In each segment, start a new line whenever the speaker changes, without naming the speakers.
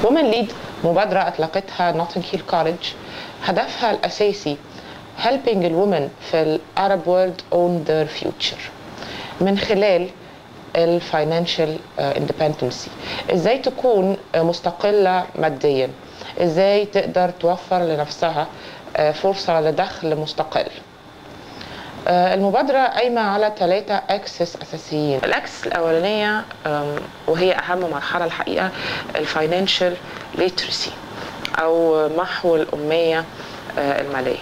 وومن ليد مبادرة أطلقتها نوتنج هيل كوليدج هدفها الأساسي helping الومن في العرب world own their future من خلال الفاينانشال اندبندنسي ازاي تكون مستقله ماديا ازاي تقدر توفر لنفسها فرصه لدخل مستقل المبادرة قايمة على ثلاثة اكسس أساسيين الأكسس الأولانية وهي أهم مرحلة الحقيقة الفاينانشال ليترسي أو محو الأمية المالية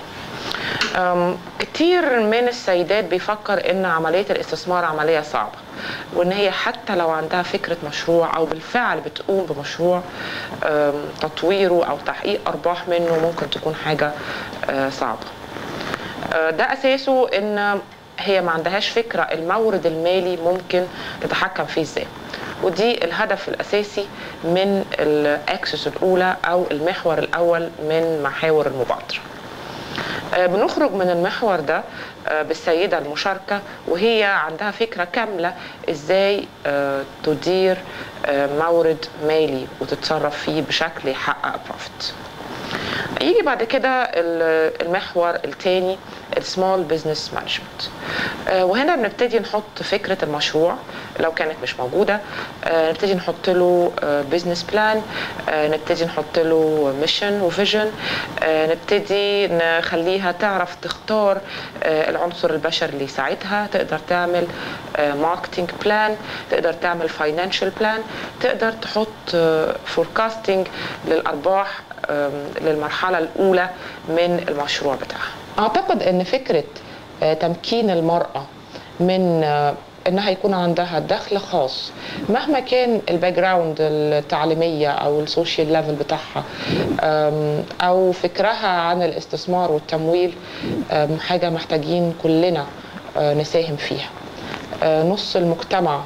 كتير من السيدات بيفكر ان عمليه الاستثمار عمليه صعبه وان هي حتى لو عندها فكره مشروع او بالفعل بتقوم بمشروع تطويره او تحقيق ارباح منه ممكن تكون حاجه صعبه ده اساسه ان هي ما عندهاش فكره المورد المالي ممكن تتحكم فيه ازاي ودي الهدف الاساسي من الاكسس الاولى او المحور الاول من محاور المبادره بنخرج من المحور ده بالسيدة المشاركة وهي عندها فكرة كاملة ازاي تدير مورد مالي وتتصرف فيه بشكل يحقق بروفيت يجي بعد كده المحور الثاني السمول بزنس مانجمنت وهنا بنبتدي نحط فكره المشروع لو كانت مش موجوده نبتدي نحط له بزنس بلان نبتدي نحط له ميشن وفيجن نبتدي نخليها تعرف تختار العنصر البشري اللي يساعدها تقدر تعمل ماركتنج بلان تقدر تعمل فاينانشال بلان تقدر تحط فوركاستنج للارباح للمرحله الاولى من المشروع بتاعها اعتقد ان فكره تمكين المراه من انها يكون عندها دخل خاص مهما كان الباك جراوند التعليميه او السوشيال ليفل بتاعها او فكرها عن الاستثمار والتمويل حاجه محتاجين كلنا نساهم فيها نص المجتمع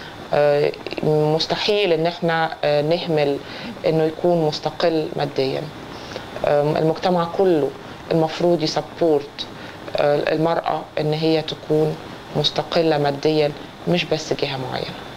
مستحيل ان احنا نهمل انه يكون مستقل ماديا المجتمع كله المفروض يسبورت المرأة ان هي تكون مستقلة ماديا مش بس جهة معينة